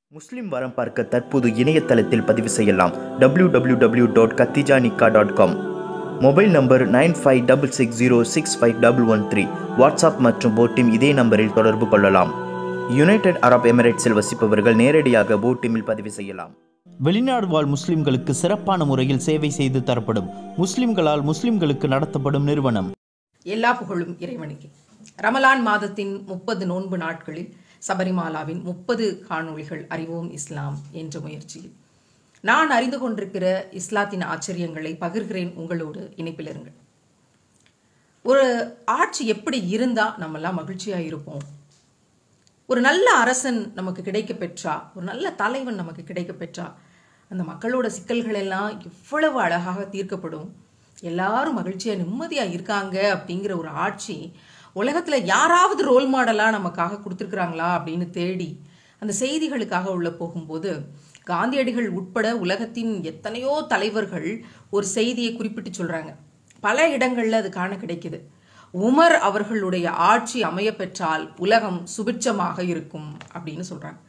முஸ்லிம் வரம் பார்க்க தற்போது இணையதளத்தில் பதிவு செய்யலாம் www.katijanikaa.com dot Katija Nikaa dot com mobile number nine five double six zero six five double one three WhatsApp மற்றும் போட்டிம் இதே நம்பரில் தொடர்பு கொள்ளலாம் யுனைடெட் அரப் எமிரேட்ஸில் வசிப்பவர்கள் நேரடியாக போட்டிமில் பதிவு செய்யலாம் வெளிநாடு வாழ் முஸ்லிம்களுக்கு சிறப்பான முறையில் சேவை செய்து தரப்படும் முஸ்லிம்களால் முஸ்லிம்களுக்கு நடத்தப்படும் நிறுவனம் எல்லா புகழும் இறைவனுக்கு ரமலான் மாதத்தின் முப்பது நோன்பு நாட்களில் சபரிமாலாவின் முப்பது காணொளிகள் அறிவோம் இஸ்லாம் என்ற முயற்சியில் நான் அறிந்து கொண்டிருக்கிற இஸ்லாத்தின் ஆச்சரியங்களை பகிர்கிறேன் உங்களோடு இணைப்பில் இருங்கள் ஒரு ஆட்சி எப்படி இருந்தா நம்மெல்லாம் மகிழ்ச்சியா இருப்போம் ஒரு நல்ல அரசன் நமக்கு கிடைக்க பெற்றா ஒரு நல்ல தலைவன் நமக்கு கிடைக்க பெற்றா அந்த மக்களோட சிக்கல்கள் எல்லாம் எவ்வளவு அழகாக தீர்க்கப்படும் எல்லாரும் மகிழ்ச்சியா நிம்மதியா இருக்காங்க அப்படிங்கிற ஒரு ஆட்சி உலகத்துல யாராவது ரோல் மாடலா நமக்காக கொடுத்துருக்குறாங்களா அப்படின்னு தேடி அந்த செய்திகளுக்காக உள்ள போகும்போது காந்தியடிகள் உட்பட உலகத்தின் எத்தனையோ தலைவர்கள் ஒரு செய்தியை குறிப்பிட்டு சொல்றாங்க பல இடங்கள்ல அது காண கிடைக்குது உமர் அவர்களுடைய ஆட்சி அமைய பெற்றால் உலகம் சுபிட்சமாக இருக்கும் அப்படின்னு சொல்றாங்க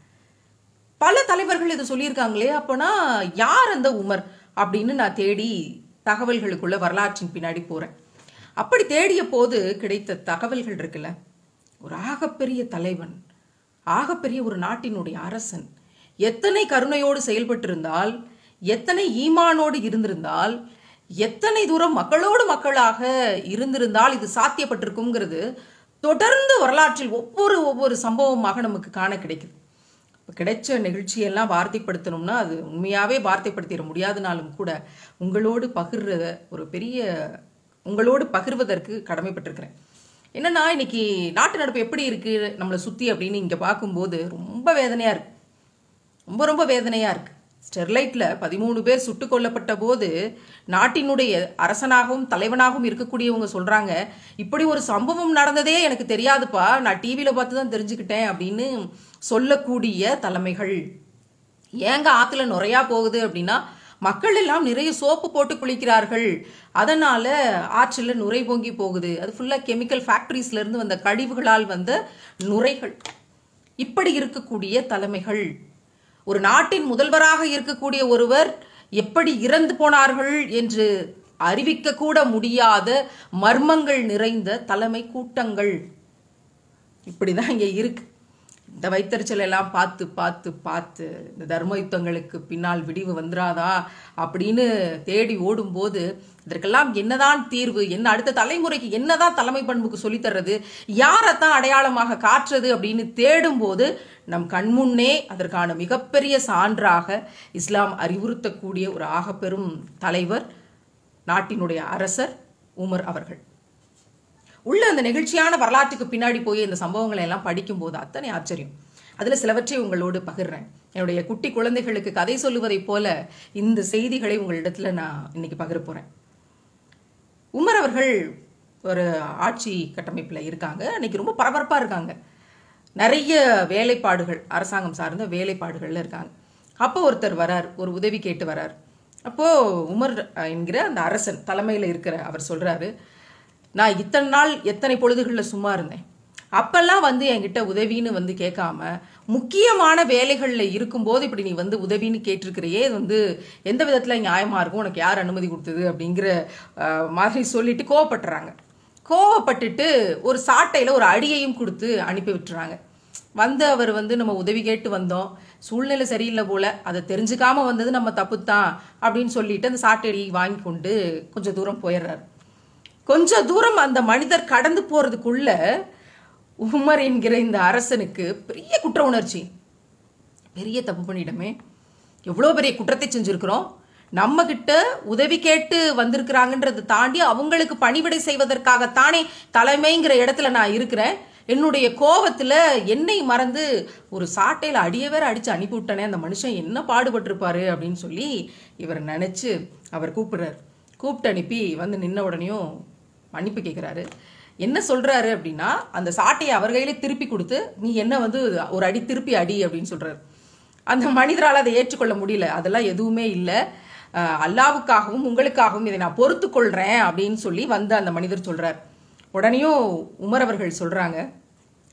பல தலைவர்கள் இதை சொல்லியிருக்காங்களே அப்போனா யார் அந்த உமர் அப்படின்னு நான் தேடி தகவல்களுக்குள்ள வரலாற்றின் பின்னாடி போறேன் அப்படி தேடிய போது கிடைத்த தகவல்கள் இருக்குல்ல ஒரு ஆகப்பெரிய தலைவன் ஆகப்பெரிய ஒரு நாட்டினுடைய அரசன் எத்தனை கருணையோடு செயல்பட்டிருந்தால் எத்தனை ஈமானோடு இருந்திருந்தால் எத்தனை தூரம் மக்களோடு மக்களாக இருந்திருந்தால் இது சாத்தியப்பட்டிருக்குங்கிறது தொடர்ந்து வரலாற்றில் ஒவ்வொரு ஒவ்வொரு சம்பவமாக நமக்கு காண கிடைக்குது இப்போ கிடைச்ச நிகழ்ச்சியெல்லாம் வார்த்தைப்படுத்தணும்னா அது உண்மையாகவே வார்த்தைப்படுத்திட முடியாதுனாலும் கூட உங்களோடு பகிர்ற ஒரு பெரிய உங்களோடு பகிர்வதற்கு கடமைப்பட்டிருக்கிறேன் என்னன்னா இன்னைக்கு நாட்டு நடப்பு எப்படி இருக்கு நம்மளை சுத்தி அப்படின்னு இங்க பார்க்கும்போது ரொம்ப வேதனையா இருக்கு ரொம்ப ரொம்ப வேதனையா இருக்கு ஸ்டெர்லைட்ல பதிமூணு பேர் சுட்டுக் கொல்லப்பட்ட போது நாட்டினுடைய அரசனாகவும் தலைவனாகவும் இருக்கக்கூடியவங்க சொல்றாங்க இப்படி ஒரு சம்பவம் நடந்ததே எனக்கு தெரியாதுப்பா நான் டிவியில பார்த்து தான் தெரிஞ்சுக்கிட்டேன் அப்படின்னு சொல்லக்கூடிய தலைமைகள் ஏங்க ஆத்துல நுறையா போகுது அப்படின்னா மக்கள் எல்லாம் நிறைய சோப்பு போட்டு குளிக்கிறார்கள் அதனால ஆற்றில் நுரை பொங்கி போகுது அது ஃபுல்லா கெமிக்கல் ஃபேக்டரிஸ்ல இருந்து வந்த கழிவுகளால் வந்த நுரைகள் இப்படி இருக்கக்கூடிய தலைமைகள் ஒரு நாட்டின் முதல்வராக இருக்கக்கூடிய ஒருவர் எப்படி இறந்து போனார்கள் என்று அறிவிக்க கூட முடியாத மர்மங்கள் நிறைந்த தலைமை கூட்டங்கள் இப்படிதான் இங்க இருக்கு இந்த வைத்தறிச்சல் எல்லாம் பார்த்து பார்த்து பார்த்து இந்த தர்ம யுத்தங்களுக்கு பின்னால் விடிவு வந்துராதா அப்படின்னு தேடி ஓடும்போது இதற்கெல்லாம் என்னதான் தீர்வு என்ன அடுத்த தலைமுறைக்கு என்னதான் தலைமை பண்புக்கு சொல்லித்தர்றது யாரைத்தான் அடையாளமாக காட்டுறது அப்படின்னு தேடும்போது நம் கண்முன்னே அதற்கான மிகப்பெரிய சான்றாக இஸ்லாம் அறிவுறுத்தக்கூடிய ஒரு ஆகப்பெரும் தலைவர் நாட்டினுடைய அரசர் உமர் அவர்கள் உள்ள அந்த நெகிழ்ச்சியான வரலாற்றுக்கு பின்னாடி போய் இந்த சம்பவங்களை எல்லாம் படிக்கும்போது அத்தனை ஆச்சரியம் அதுல சிலவற்றை உங்களோடு பகிர்றேன் என்னுடைய குட்டி குழந்தைகளுக்கு கதை சொல்லுவதைப் போல இந்த செய்திகளை உங்களிடத்துல நான் இன்னைக்கு பகிர போறேன் உமர் அவர்கள் ஒரு ஆட்சி கட்டமைப்பில் இருக்காங்க அன்னைக்கு ரொம்ப பரபரப்பாக இருக்காங்க நிறைய வேலைப்பாடுகள் அரசாங்கம் சார்ந்த வேலைப்பாடுகள்ல இருக்காங்க அப்போ ஒருத்தர் வரார் ஒரு உதவி கேட்டு வரார் அப்போ உமர் என்கிற அந்த அரசன் தலைமையில் இருக்கிற அவர் சொல்றாரு நான் இத்தனை நாள் எத்தனை பொழுதுகளில் சும்மா இருந்தேன் அப்பெல்லாம் வந்து என்கிட்ட உதவின்னு வந்து கேட்காம முக்கியமான வேலைகளில் இருக்கும்போது இப்படி நீ வந்து உதவின்னு கேட்டிருக்கிறையே இது வந்து எந்த விதத்தில் நியாயமாக இருக்கும் உனக்கு யார் அனுமதி கொடுத்தது அப்படிங்கிற அஹ், மாதிரி சொல்லிட்டு கோவப்பட்டுறாங்க கோவப்பட்டுட்டு ஒரு சாட்டையில் ஒரு அடியையும் கொடுத்து அனுப்பி விட்டுறாங்க வந்து அவர் வந்து நம்ம உதவி கேட்டு வந்தோம் சூழ்நிலை சரியில்லை போல அதை தெரிஞ்சுக்காம வந்தது நம்ம தப்புத்தான் அப்படின்னு சொல்லிட்டு அந்த சாட்டையை வாங்கி கொண்டு கொஞ்சம் தூரம் போயிடுறாரு கொஞ்ச தூரம் அந்த மனிதர் கடந்து போறதுக்குள்ள உமர் என்கிற இந்த அரசனுக்கு பெரிய குற்ற உணர்ச்சி பெரிய தப்பு பண்ணிட்டோமே எவ்வளோ பெரிய குற்றத்தை செஞ்சிருக்கிறோம் நம்ம கிட்ட உதவி கேட்டு வந்திருக்கிறாங்கன்றதை தாண்டி அவங்களுக்கு பணிவிடை செய்வதற்காகத்தானே தலைமைங்கிற இடத்துல நான் இருக்கிறேன் என்னுடைய கோவத்துல என்னை மறந்து ஒரு சாட்டையில அடிய வேற அடிச்சு அனுப்பி விட்டனே அந்த மனுஷன் என்ன பாடுபட்டிருப்பாரு அப்படின்னு சொல்லி இவர் நினைச்சு அவர் கூப்பிடுறாரு கூப்பிட்டு அனுப்பி வந்து நின்ன உடனேயும் மன்னிப்பு கேட்குறாரு என்ன சொல்றாரு அப்படின்னா அந்த சாட்டையை அவர் கையிலே திருப்பி கொடுத்து நீ என்ன வந்து ஒரு அடி திருப்பி அடி அப்படின்னு சொல்றாரு அந்த மனிதரால் அதை ஏற்றுக்கொள்ள முடியல அதெல்லாம் எதுவுமே இல்லை அஹ் அல்லாவுக்காகவும் உங்களுக்காகவும் இதை நான் பொறுத்து கொள்றேன் அப்படின்னு சொல்லி வந்து அந்த மனிதர் சொல்றார் உடனேயும் உமர் அவர்கள் சொல்றாங்க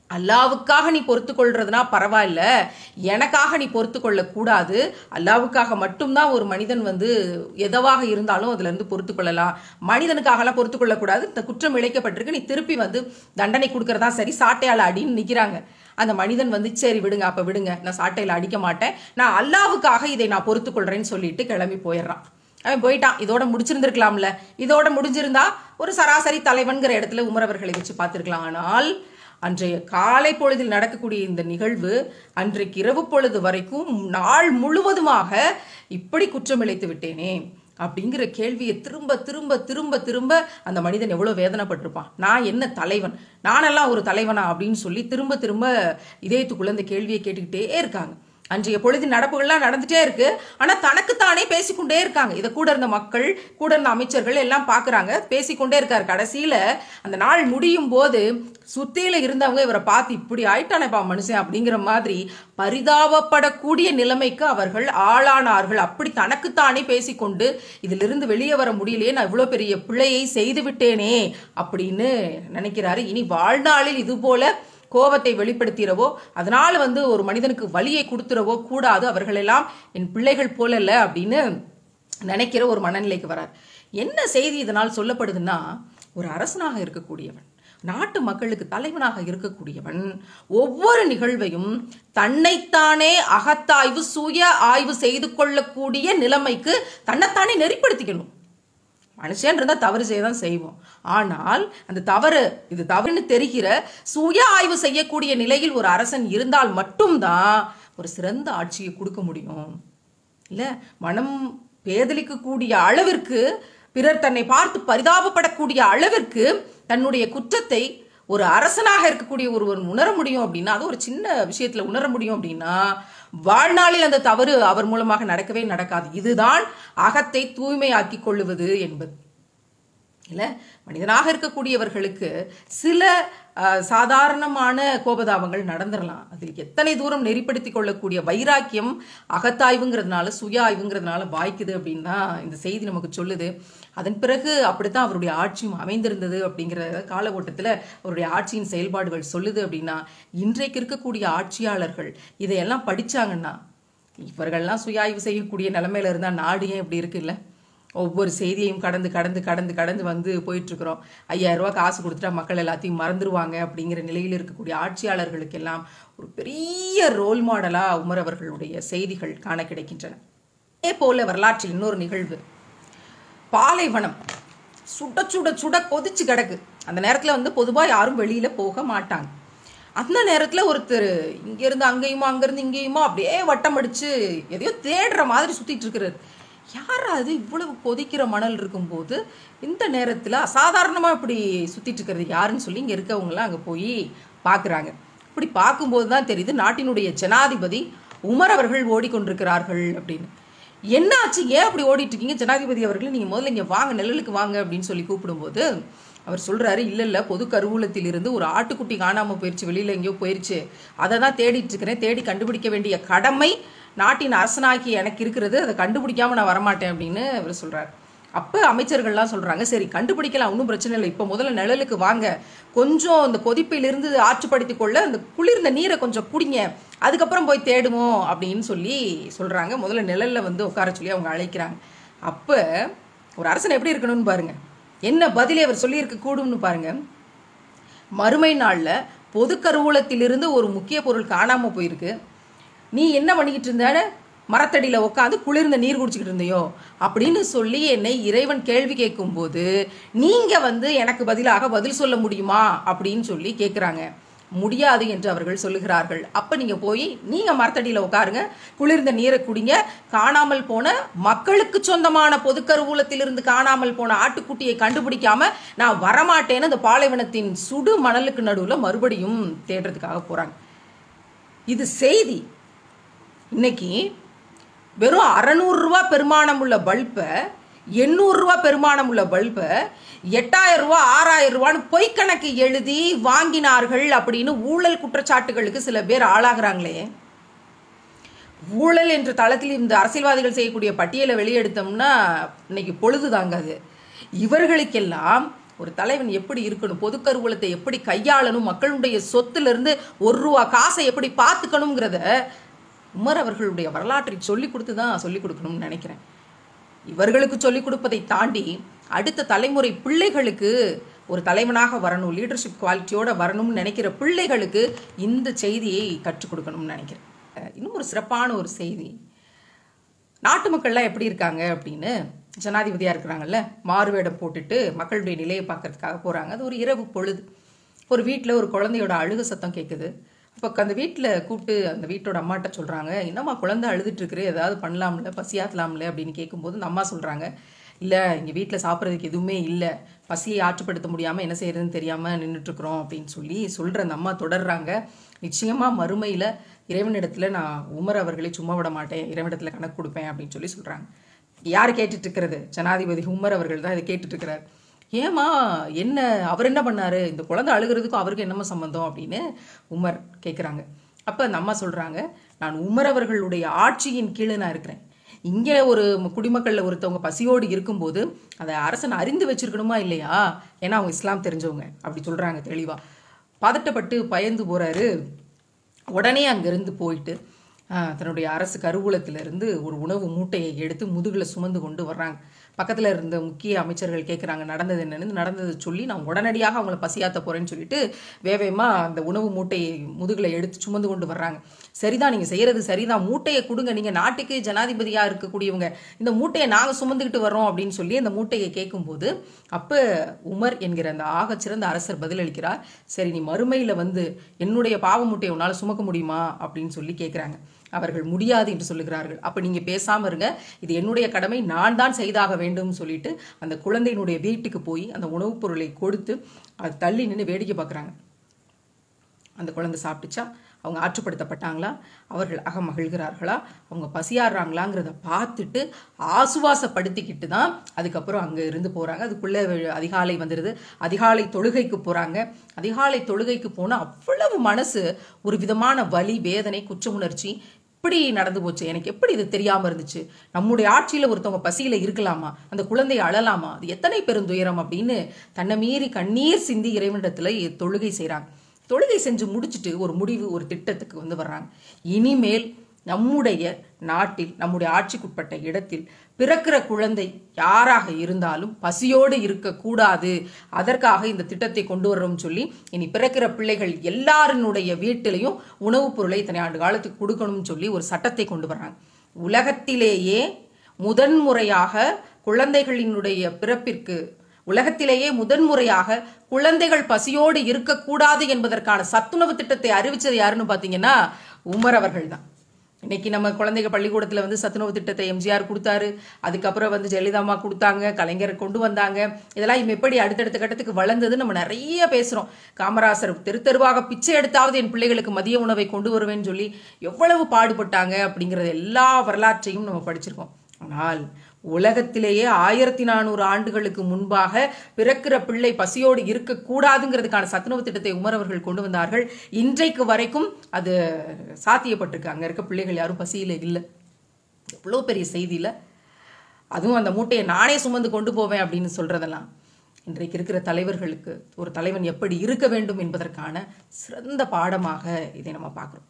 அல்லாவுக்காக நீ பொறுத்து கொள்றதுனா பரவாயில்ல எனக்காக நீ பொறுத்து கொள்ள கூடாது அல்லாவுக்காக மட்டும்தான் ஒரு மனிதன் வந்து எதவாக இருந்தாலும் அதுல இருந்து பொறுத்து கொள்ளலாம் மனிதனுக்காகலாம் பொறுத்து கொள்ளக்கூடாது இந்த குற்றம் இழைக்கப்பட்டிருக்கு நீ திருப்பி வந்து தண்டனை கொடுக்கறதா சரி சாட்டையால அடின்னு நிக்கிறாங்க அந்த மனிதன் வந்து சரி விடுங்க அப்ப விடுங்க நான் சாட்டையில அடிக்க மாட்டேன் நான் அல்லாவுக்காக இதை நான் பொறுத்து கொள்றேன்னு சொல்லிட்டு கிளம்பி போயிடுறான் அவன் போயிட்டான் இதோட முடிச்சிருந்திருக்கலாம்ல இதோட முடிஞ்சிருந்தா ஒரு சராசரி தலைவன்கிற இடத்துல உமரவர்களை வச்சு பார்த்திருக்கலாம் ஆனால் அன்றைய காலை பொழுதில் நடக்கக்கூடிய இந்த நிகழ்வு அன்றைக்கு இரவு பொழுது வரைக்கும் நாள் முழுவதுமாக இப்படி குற்றம் இழைத்து விட்டேனே அப்படிங்கிற கேள்வியை திரும்ப திரும்ப திரும்ப திரும்ப அந்த மனிதன் எவ்வளவு வேதனைப்பட்டிருப்பான் நான் என்ன தலைவன் நானெல்லாம் ஒரு தலைவனா அப்படின்னு சொல்லி திரும்ப திரும்ப இதயத்துக்குள்ள இந்த கேள்வியை கேட்டுக்கிட்டே இருக்காங்க அன்றைய பொழுது நடப்புகள்லாம் நடந்துட்டே இருக்கு ஆனா தனக்குத்தானே பேசிக்கொண்டே இருக்காங்க இதை கூட இருந்த மக்கள் கூட இருந்த அமைச்சர்கள் எல்லாம் பாக்குறாங்க பேசிக்கொண்டே இருக்காரு கடைசியில அந்த நாள் முடியும் போது சுத்தியில இருந்தவங்க இவரை பார்த்து இப்படி ஆயிட்டானேப்பா மனுஷன் அப்படிங்கிற மாதிரி பரிதாபப்படக்கூடிய நிலைமைக்கு அவர்கள் ஆளானார்கள் அப்படி தனக்குத்தானே பேசிக்கொண்டு இதிலிருந்து வெளியே வர முடியலையே நான் இவ்வளவு பெரிய பிழையை செய்து விட்டேனே அப்படின்னு நினைக்கிறாரு இனி வாழ்நாளில் இது போல கோபத்தை வெளிப்படுத்திடவோ அதனால வந்து ஒரு மனிதனுக்கு வலியை கொடுத்துடவோ கூடாது அவர்களெல்லாம் என் பிள்ளைகள் போல இல்ல அப்படின்னு நினைக்கிற ஒரு மனநிலைக்கு வரார் என்ன செய்தி இதனால் சொல்லப்படுதுன்னா ஒரு அரசனாக இருக்கக்கூடியவன் நாட்டு மக்களுக்கு தலைவனாக இருக்கக்கூடியவன் ஒவ்வொரு நிகழ்வையும் தன்னைத்தானே அகத்தாய்வு சுய ஆய்வு செய்து கொள்ளக்கூடிய நிலைமைக்கு தன்னைத்தானே நெறிப்படுத்திக்கணும் மனுஷன் இருந்தா தவறு செய்ய தான் செய்வோம் ஆனால் அந்த தவறு இது தவறுன்னு தெரிகிற சுய ஆய்வு செய்யக்கூடிய நிலையில் ஒரு அரசன் இருந்தால் மட்டும்தான் ஒரு சிறந்த ஆட்சியை கொடுக்க முடியும் இல்ல மனம் பேதலிக்கக்கூடிய அளவிற்கு பிறர் தன்னை பார்த்து பரிதாபப்படக்கூடிய அளவிற்கு தன்னுடைய குற்றத்தை ஒரு அரசனாக இருக்கக்கூடிய ஒருவர் உணர முடியும் அப்படின்னா அது ஒரு சின்ன விஷயத்துல உணர முடியும் அப்படின்னா வாழ்நாளில் அந்த தவறு அவர் மூலமாக நடக்கவே நடக்காது இதுதான் அகத்தை தூய்மையாக்கி கொள்ளுவது என்பது இல்ல மனிதனாக இருக்கக்கூடியவர்களுக்கு சில அஹ், சாதாரணமான கோபதாபங்கள் நடந்துடலாம் அதில் எத்தனை தூரம் நெறிப்படுத்திக் கொள்ளக்கூடிய வைராக்கியம் அகத்தாய்வுங்கிறதுனால சுய ஆய்வுங்கிறதுனால வாய்க்குது அப்படின்னு தான் இந்த செய்தி நமக்கு சொல்லுது அதன் பிறகு அப்படித்தான் அவருடைய ஆட்சியும் அமைந்திருந்தது அப்படிங்கிற கால ஓட்டத்தில் அவருடைய ஆட்சியின் செயல்பாடுகள் சொல்லுது அப்படின்னா இன்றைக்கு இருக்கக்கூடிய ஆட்சியாளர்கள் இதையெல்லாம் படிச்சாங்கன்னா இவர்கள்லாம் சுய ஆய்வு செய்யக்கூடிய நிலைமையில இருந்தா நாடு ஏன் இப்படி இருக்குல்ல ஒவ்வொரு செய்தியையும் கடந்து கடந்து கடந்து கடந்து வந்து போயிட்டு இருக்கிறோம் ஐயாயிரம் ரூபாய் காசு கொடுத்துட்டா மக்கள் எல்லாத்தையும் மறந்துடுவாங்க அப்படிங்கிற நிலையில் இருக்கக்கூடிய ஆட்சியாளர்களுக்கெல்லாம் ஒரு பெரிய ரோல் மாடலா உமர் அவர்களுடைய செய்திகள் காண கிடைக்கின்றன அதே போல வரலாற்றில் இன்னொரு நிகழ்வு பாலைவனம் சுட சுட சுட கொதிச்சு கிடக்கு அந்த நேரத்துல வந்து பொதுவா யாரும் வெளியில போக மாட்டாங்க அந்த நேரத்துல ஒருத்தர் இங்க இருந்து அங்கேயுமா அங்க இருந்து இங்கேயுமா அப்படியே வட்டம் அடிச்சு எதையோ தேடுற மாதிரி சுத்திட்டு இருக்கிறாரு யாரா அது இவ்வளவு கொதிக்கிற மணல் இருக்கும்போது இந்த நேரத்துல அசாதாரணமா இப்படி சுத்திட்டு இருக்கிறது யாருன்னு சொல்லி இங்க இருக்கவங்கலாம் அங்க போய் பாக்குறாங்க இப்படி பார்க்கும்போது தான் தெரியுது நாட்டினுடைய ஜனாதிபதி உமர் அவர்கள் ஓடிக்கொண்டிருக்கிறார்கள் அப்படின்னு என்ன ஆச்சு ஏன் அப்படி ஓடிட்டு இருக்கீங்க ஜனாதிபதி அவர்கள் நீங்க முதல்ல இங்க வாங்க நிழலுக்கு வாங்க அப்படின்னு சொல்லி கூப்பிடும்போது அவர் சொல்றாரு இல்ல இல்ல பொது கருவூலத்தில் இருந்து ஒரு ஆட்டுக்குட்டி காணாம போயிருச்சு வெளியில எங்கேயோ போயிருச்சு அதை தான் தேடிட்டு இருக்கிறேன் தேடி கண்டுபிடிக்க வேண்டிய கடமை நாட்டின் அரசனாகி எனக்கு இருக்கிறது அதை கண்டுபிடிக்காம நான் வரமாட்டேன் அப்படின்னு அவர் சொல்றாரு அப்ப அமைச்சர்கள்லாம் சொல்றாங்க சரி கண்டுபிடிக்கலாம் ஒன்றும் பிரச்சனை இல்லை இப்போ முதல்ல நிழலுக்கு வாங்க கொஞ்சம் இந்த கொதிப்பிலிருந்து ஆற்றுப்படுத்திக் கொள்ள அந்த குளிர்ந்த நீரை கொஞ்சம் குடிங்க அதுக்கப்புறம் போய் தேடுவோம் அப்படின்னு சொல்லி சொல்றாங்க முதல்ல நிழல்ல வந்து உட்கார சொல்லி அவங்க அழைக்கிறாங்க அப்ப ஒரு அரசன் எப்படி இருக்கணும்னு பாருங்க என்ன பதிலே அவர் சொல்லியிருக்க கூடும்னு பாருங்க மறுமை நாள்ல பொது கருவூலத்திலிருந்து ஒரு முக்கிய பொருள் காணாம போயிருக்கு நீ என்ன பண்ணிக்கிட்டு இருந்த மரத்தடியில உட்காந்து குளிர்ந்த நீர் குடிச்சிக்கிட்டு இருந்தையோ அப்படின்னு சொல்லி என்னை இறைவன் கேள்வி கேட்கும்போது நீங்க வந்து எனக்கு பதிலாக பதில் சொல்ல முடியுமா அப்படின்னு சொல்லி கேட்குறாங்க முடியாது என்று அவர்கள் சொல்லுகிறார்கள் அப்ப நீங்க போய் நீங்க மரத்தடியில உட்காருங்க குளிர்ந்த நீரை குடிங்க காணாமல் போன மக்களுக்கு சொந்தமான பொது கருவூலத்திலிருந்து காணாமல் போன ஆட்டுக்குட்டியை கண்டுபிடிக்காம நான் வரமாட்டேன்னு அந்த பாலைவனத்தின் சுடு மணலுக்கு நடுவுல மறுபடியும் தேடுறதுக்காக போறாங்க இது செய்தி இன்னைக்கு வெறும் அறநூறு ரூபா பெருமானம் உள்ள பல்பை எண்ணூறு ரூபா பெருமானம் உள்ள பல்பை எட்டாயிரம் ரூபா ஆறாயிரம் ரூபான்னு பொய்க்கணக்கு எழுதி வாங்கினார்கள் அப்படின்னு ஊழல் குற்றச்சாட்டுகளுக்கு சில பேர் ஆளாகிறாங்களே ஊழல் என்ற தளத்தில் இந்த அரசியல்வாதிகள் செய்யக்கூடிய பட்டியலை வெளியெடுத்தோம்னா இன்னைக்கு பொழுது தாங்காது இவர்களுக்கெல்லாம் ஒரு தலைவன் எப்படி இருக்கணும் பொது கருவூலத்தை எப்படி கையாளணும் மக்களுடைய சொத்துல ஒரு ரூபா காசை எப்படி பார்த்துக்கணுங்கிறத உமர் அவர்களுடைய வரலாற்றை சொல்லி கொடுத்து தான் சொல்லிக் கொடுக்கணும்னு நினைக்கிறேன் இவர்களுக்கு சொல்லிக் கொடுப்பதை தாண்டி அடுத்த தலைமுறை பிள்ளைகளுக்கு ஒரு தலைவனாக வரணும் லீடர்ஷிப் குவாலிட்டியோட வரணும்னு நினைக்கிற பிள்ளைகளுக்கு இந்த செய்தியை கற்றுக் கொடுக்கணும்னு நினைக்கிறேன் அஹ் இன்னும் ஒரு சிறப்பான ஒரு செய்தி நாட்டு மக்கள்லாம் எப்படி இருக்காங்க அப்படின்னு ஜனாதிபதியாக இருக்கிறாங்கல்ல மாறுவேடம் போட்டுட்டு மக்களுடைய நிலையை பார்க்கறதுக்காக போகிறாங்க அது ஒரு இரவு பொழுது ஒரு வீட்டில் ஒரு குழந்தையோட அழுக சத்தம் கேட்குது அப்போ அந்த வீட்டில் கூப்பிட்டு அந்த வீட்டோட அம்மாட்ட சொல்கிறாங்க என்னம்மா குழந்தை அழுதுட்டு இருக்கிற ஏதாவது பண்ணலாம்ல பசியாத்தலாம்ல அப்படின்னு கேட்கும்போது அந்த அம்மா சொல்கிறாங்க இல்லை இங்கே வீட்டில் சாப்பிட்றதுக்கு எதுவுமே இல்லை பசியை ஆற்றுப்படுத்த முடியாமல் என்ன செய்யறதுன்னு தெரியாமல் நின்றுட்டுருக்குறோம் அப்படின்னு சொல்லி சொல்கிற அந்த அம்மா தொடர்றாங்க நிச்சயமாக மறுமையில் இறைவனிடத்தில் நான் உமர் அவர்களை சும்மா விட மாட்டேன் இறைவனிடத்தில் கணக்கு கொடுப்பேன் அப்படின்னு சொல்லி சொல்கிறாங்க யார் கேட்டுட்டு இருக்கிறது ஜனாதிபதி உமர் அவர்கள் தான் இதை கேட்டுட்டு இருக்கிறார் ஏமா என்ன அவர் என்ன பண்ணாரு இந்த குழந்தை அழுகிறதுக்கும் அவருக்கு என்னமா சம்பந்தம் அப்படின்னு உமர் கேட்குறாங்க அப்போ அந்த அம்மா சொல்கிறாங்க நான் உமர் அவர்களுடைய ஆட்சியின் கீழே நான் இருக்கிறேன் இங்கே ஒரு குடிமக்களில் ஒருத்தவங்க பசியோடு இருக்கும்போது அதை அரசன் அறிந்து வச்சிருக்கணுமா இல்லையா ஏன்னா அவங்க இஸ்லாம் தெரிஞ்சவங்க அப்படி சொல்கிறாங்க தெளிவாக பதட்டப்பட்டு பயந்து போகிறாரு உடனே அங்கேருந்து போயிட்டு ஆஹ், தன்னுடைய அரசு கருவூலத்திலிருந்து ஒரு உணவு மூட்டையை எடுத்து முதுகில் சுமந்து கொண்டு வர்றாங்க பக்கத்தில் இருந்த முக்கிய அமைச்சர்கள் கேட்குறாங்க நடந்தது என்னன்னு நடந்தது சொல்லி நான் உடனடியாக அவங்கள பசியாத்த போகிறேன்னு சொல்லிட்டு வேவேமாக அந்த உணவு மூட்டையை முதுகில் எடுத்து சுமந்து கொண்டு வர்றாங்க சரிதான் நீங்கள் செய்கிறது சரிதான் மூட்டையை கொடுங்க நீங்கள் நாட்டுக்கு ஜனாதிபதியாக இருக்கக்கூடியவங்க இந்த மூட்டையை நாங்கள் சுமந்துக்கிட்டு வர்றோம் அப்படின்னு சொல்லி அந்த மூட்டையை கேட்கும்போது அப்போ உமர் என்கிற அந்த ஆகச்சிறந்த அரசர் பதிலளிக்கிறார் சரி நீ மறுமையில் வந்து என்னுடைய பாவ மூட்டையை உன்னால் சுமக்க முடியுமா அப்படின்னு சொல்லி கேட்குறாங்க அவர்கள் முடியாது என்று சொல்லுகிறார்கள் அப்போ நீங்கள் பேசாமல் இருங்க இது என்னுடைய கடமை நான் தான் செய்தாக வேண்டும் சொல்லிட்டு அந்த குழந்தையினுடைய வீட்டுக்கு போய் அந்த உணவுப் பொருளை கொடுத்து அது தள்ளி நின்று வேடிக்கை பார்க்குறாங்க அந்த குழந்தை சாப்பிட்டுச்சா அவங்க ஆற்றுப்படுத்தப்பட்டாங்களா அவர்கள் அக மகிழ்கிறார்களா அவங்க பசியாடுறாங்களாங்கிறத பார்த்துட்டு ஆசுவாசப்படுத்திக்கிட்டு தான் அதுக்கப்புறம் அங்கே இருந்து போகிறாங்க அதுக்குள்ளே அதிகாலை வந்துடுது அதிகாலை தொழுகைக்கு போகிறாங்க அதிகாலை தொழுகைக்கு போனால் அவ்வளவு மனசு ஒரு விதமான வலி வேதனை குற்ற உணர்ச்சி இப்படி நடந்து போச்சு எனக்கு எப்படி இது தெரியாம இருந்துச்சு நம்முடைய ஆட்சியில ஒருத்தவங்க பசியில இருக்கலாமா அந்த குழந்தையை அழலாமா அது எத்தனை பெருந்துயரம் அப்படின்னு தன்னை மீறி கண்ணீர் சிந்தி இறைவனிடத்துல தொழுகை செய்றாங்க தொழுகை செஞ்சு முடிச்சுட்டு ஒரு முடிவு ஒரு திட்டத்துக்கு வந்து வர்றாங்க இனிமேல் நம்முடைய நாட்டில் நம்முடைய ஆட்சிக்குட்பட்ட இடத்தில் பிறக்கிற குழந்தை யாராக இருந்தாலும் பசியோடு இருக்கக்கூடாது அதற்காக இந்த திட்டத்தை கொண்டு வர்றோம்னு சொல்லி இனி பிறக்கிற பிள்ளைகள் எல்லாருனுடைய வீட்டிலையும் உணவுப் பொருளை இத்தனை ஆண்டு காலத்துக்கு கொடுக்கணும்னு சொல்லி ஒரு சட்டத்தை கொண்டு வர்றாங்க உலகத்திலேயே முதன்முறையாக குழந்தைகளினுடைய பிறப்பிற்கு உலகத்திலேயே முதன்முறையாக குழந்தைகள் பசியோடு இருக்கக்கூடாது என்பதற்கான சத்துணவு திட்டத்தை அறிவிச்சது யாருன்னு பார்த்தீங்கன்னா உமர் அவர்கள் தான் இன்னைக்கு நம்ம குழந்தைங்க பள்ளிக்கூடத்தில் வந்து சத்துணவு திட்டத்தை எம்ஜிஆர் கொடுத்தாரு அதுக்கப்புறம் வந்து ஜெயலலிதா அம்மா கொடுத்தாங்க கலைஞர் கொண்டு வந்தாங்க இதெல்லாம் இவன் எப்படி அடுத்தடுத்த கட்டத்துக்கு வளர்ந்தது நம்ம நிறைய பேசுகிறோம் காமராசர் தெரு தெருவாக பிச்சை எடுத்தாவது என் பிள்ளைகளுக்கு மதிய உணவை கொண்டு வருவேன்னு சொல்லி எவ்வளவு பாடுபட்டாங்க அப்படிங்கிறது எல்லா வரலாற்றையும் நம்ம படிச்சிருக்கோம் ஆனால் உலகத்திலேயே ஆயிரத்தி நானூறு ஆண்டுகளுக்கு முன்பாக பிறக்கிற பிள்ளை பசியோடு இருக்கக்கூடாதுங்கிறதுக்கான சத்துணவு திட்டத்தை உமர் அவர்கள் கொண்டு வந்தார்கள் இன்றைக்கு வரைக்கும் அது சாத்தியப்பட்டிருக்கு அங்கே இருக்க பிள்ளைகள் யாரும் பசியில் இல்லை எவ்வளோ பெரிய செய்தியில் அதுவும் அந்த மூட்டையை நானே சுமந்து கொண்டு போவேன் அப்படின்னு சொல்றதெல்லாம் இன்றைக்கு இருக்கிற தலைவர்களுக்கு ஒரு தலைவன் எப்படி இருக்க வேண்டும் என்பதற்கான சிறந்த பாடமாக இதை நம்ம பார்க்குறோம்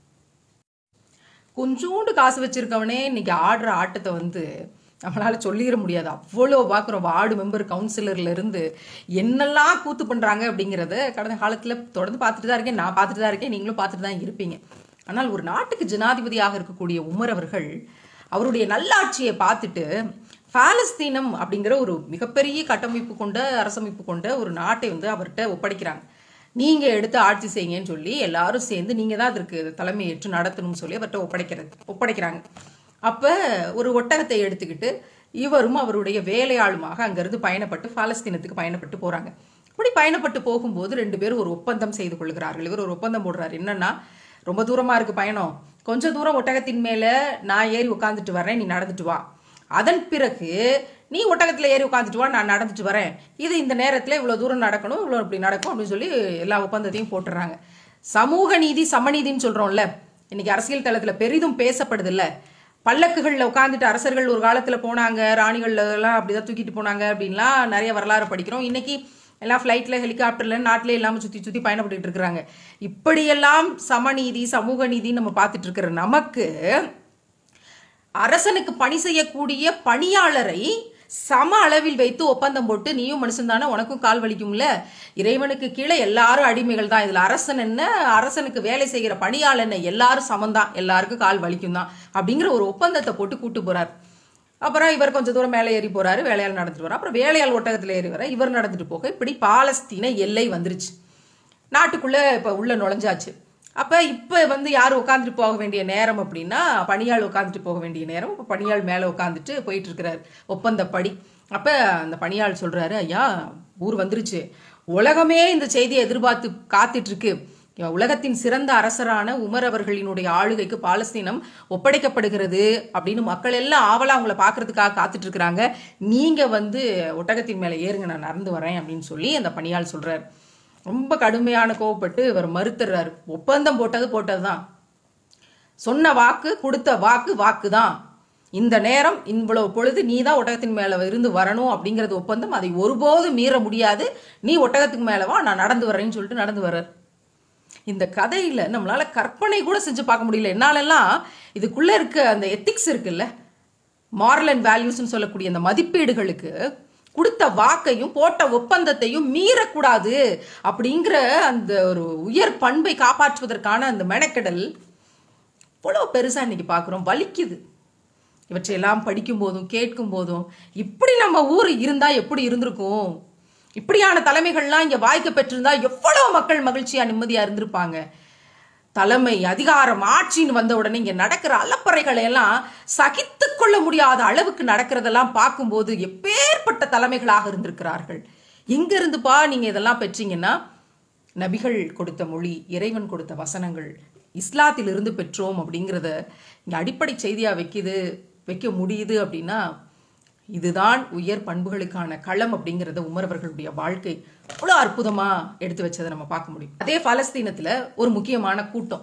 கொஞ்சோண்டு காசு வச்சிருக்கவனே இன்னைக்கு ஆடுற ஆட்டத்தை வந்து நம்மளால சொல்லிட முடியாது அவ்வளோ பார்க்குறோம் வார்டு மெம்பர் கவுன்சிலர்ல இருந்து என்னெல்லாம் கூத்து பண்றாங்க அப்படிங்கிறத கடந்த காலத்துல தொடர்ந்து பார்த்துட்டு தான் இருக்கேன் நான் பார்த்துட்டு தான் இருக்கேன் நீங்களும் பார்த்துட்டு தான் இருப்பீங்க ஆனால் ஒரு நாட்டுக்கு ஜனாதிபதியாக இருக்கக்கூடிய உமர் அவர்கள் அவருடைய நல்லாட்சியை பார்த்துட்டு பாலஸ்தீனம் அப்படிங்கிற ஒரு மிகப்பெரிய கட்டமைப்பு கொண்ட அரசமைப்பு கொண்ட ஒரு நாட்டை வந்து அவர்கிட்ட ஒப்படைக்கிறாங்க நீங்க எடுத்து ஆட்சி செய்யுங்கன்னு சொல்லி எல்லாரும் சேர்ந்து நீங்க தான் அதற்கு தலைமை ஏற்று நடத்தணும்னு சொல்லி அவர்கிட்ட ஒப்படைக்கிறது ஒப்படைக்கிறாங்க அப்ப ஒரு ஒட்டகத்தை எடுத்துக்கிட்டு இவரும் அவருடைய வேலையாளுமாக அங்கிருந்து பயணப்பட்டு பாலஸ்தீனத்துக்கு பயணப்பட்டு போறாங்க இப்படி பயணப்பட்டு போகும்போது ரெண்டு பேரும் ஒரு ஒப்பந்தம் செய்து கொள்கிறார்கள் இவர் ஒரு ஒப்பந்தம் போடுறாரு என்னன்னா ரொம்ப தூரமா இருக்கு பயணம் கொஞ்ச தூரம் ஒட்டகத்தின் மேல நான் ஏறி உட்காந்துட்டு வரேன் நீ நடந்துட்டு வா அதன் பிறகு நீ ஒட்டகத்தில் ஏறி உட்காந்துட்டு வா நான் நடந்துட்டு வரேன் இது இந்த நேரத்தில் இவ்வளோ தூரம் நடக்கணும் இவ்வளோ இப்படி நடக்கும் அப்படின்னு சொல்லி எல்லா ஒப்பந்தத்தையும் போட்டுறாங்க சமூக நீதி சமநீதின்னு சொல்கிறோம்ல இன்னைக்கு அரசியல் தளத்தில் பெரிதும் பேசப்படுது இல்ல பல்லக்குகளில் உட்காந்துட்டு அரசர்கள் ஒரு காலத்தில் போனாங்க ராணிகள் எல்லாம் அப்படிதான் தூக்கிட்டு போனாங்க அப்படின்லாம் நிறைய வரலாறு படிக்கிறோம் இன்னைக்கு எல்லாம் ஃப்ளைட்டில் ஹெலிகாப்டரில் நாட்டிலே இல்லாமல் சுற்றி சுற்றி பயணப்பட்டுட்டு இருக்கிறாங்க இப்படியெல்லாம் சமநீதி சமூக நீதி நம்ம பார்த்துட்டு இருக்கிற நமக்கு அரசனுக்கு பணி செய்யக்கூடிய பணியாளரை சம அளவில் வைத்து ஒப்பந்தம் போட்டு நீயும் மனுஷன் தானே உனக்கும் கால் வலிக்கும்ல இறைவனுக்கு கீழே எல்லாரும் அடிமைகள் தான் இதுல அரசன் என்ன அரசனுக்கு வேலை செய்கிற பணியாளர் என்ன எல்லாரும் சமந்தான் எல்லாருக்கும் கால் வலிக்கும் தான் அப்படிங்கிற ஒரு ஒப்பந்தத்தை போட்டு கூட்டு போறார் அப்புறம் இவர் கொஞ்சம் தூரம் மேலே ஏறி போறாரு வேலையாள் நடந்துட்டு வரார் அப்புறம் வேலையாள் ஒட்டகத்தில் ஏறி வர இவர் நடந்துட்டு போக இப்படி பாலஸ்தீன எல்லை வந்துருச்சு நாட்டுக்குள்ள இப்போ உள்ள நுழைஞ்சாச்சு அப்போ இப்போ வந்து யார் உட்காந்துட்டு போக வேண்டிய நேரம் அப்படின்னா பணியாள் உட்காந்துட்டு போக வேண்டிய நேரம் இப்போ பணியாள் மேலே உட்காந்துட்டு போயிட்டு இருக்கிறார் ஒப்பந்தப்படி அப்போ அந்த பணியாள் சொல்றாரு ஐயா ஊர் வந்துருச்சு உலகமே இந்த செய்தியை எதிர்பார்த்து காத்துட்டு இருக்கு உலகத்தின் சிறந்த அரசரான உமர் அவர்களினுடைய ஆளுகைக்கு பாலஸ்தீனம் ஒப்படைக்கப்படுகிறது அப்படின்னு மக்கள் எல்லாம் ஆவலா அவங்கள பார்க்கறதுக்காக காத்துட்டு இருக்கிறாங்க நீங்க வந்து ஒட்டகத்தின் மேலே ஏறுங்க நான் நடந்து வரேன் அப்படின்னு சொல்லி அந்த பணியாள் சொல்றாரு ரொம்ப கடுமையான கோவப்பட்டு இவர் மறுத்துறாரு ஒப்பந்தம் போட்டது போட்டதுதான் சொன்ன வாக்கு கொடுத்த வாக்கு வாக்கு தான் இந்த நேரம் இவ்வளவு பொழுது நீ தான் ஒட்டகத்தின் மேல இருந்து வரணும் அப்படிங்கிறது ஒப்பந்தம் அதை ஒருபோதும் மீற முடியாது நீ ஒட்டகத்துக்கு மேல வா நான் நடந்து வரேன்னு சொல்லிட்டு நடந்து வர்றார் இந்த கதையில நம்மளால கற்பனை கூட செஞ்சு பார்க்க முடியல என்னாலெல்லாம் இதுக்குள்ள இருக்க அந்த எத்திக்ஸ் இருக்குல்ல மாரல் அண்ட் வேல்யூஸ்னு சொல்லக்கூடிய அந்த மதிப்பீடுகளுக்கு கொடுத்த வாக்கையும் போட்ட ஒப்பந்தத்தையும் மீறக்கூடாது அப்படிங்கிற அந்த ஒரு உயர் பண்பை காப்பாற்றுவதற்கான அந்த மெனக்கெடல் இவ்வளோ பெருசா இன்னைக்கு பார்க்குறோம் வலிக்குது இவற்றையெல்லாம் படிக்கும் போதும் கேட்கும் போதும் இப்படி நம்ம ஊர் இருந்தா எப்படி இருந்திருக்கும் இப்படியான தலைமைகள்லாம் இங்க வாய்க்க பெற்றிருந்தா எவ்வளவு மக்கள் மகிழ்ச்சியா நிம்மதியா இருந்திருப்பாங்க தலைமை அதிகாரம் ஆட்சின்னு வந்த உடனே இங்க நடக்கிற அலப்பறைகளை எல்லாம் சகித்து கொள்ள முடியாத அளவுக்கு நடக்கிறதெல்லாம் பார்க்கும்போது எப்பேற்பட்ட தலைமைகளாக இருந்திருக்கிறார்கள் எங்க இருந்துப்பா நீங்க இதெல்லாம் பெற்றீங்கன்னா நபிகள் கொடுத்த மொழி இறைவன் கொடுத்த வசனங்கள் இஸ்லாத்திலிருந்து பெற்றோம் அப்படிங்கிறத இங்க அடிப்படை செய்தியா வைக்குது வைக்க முடியுது அப்படின்னா இதுதான் உயர் பண்புகளுக்கான களம் அப்படிங்கிறத உமர் அவர்களுடைய வாழ்க்கை அவ்வளோ அற்புதமா எடுத்து வச்சதை நம்ம பார்க்க முடியும் அதே பாலஸ்தீனத்துல ஒரு முக்கியமான கூட்டம்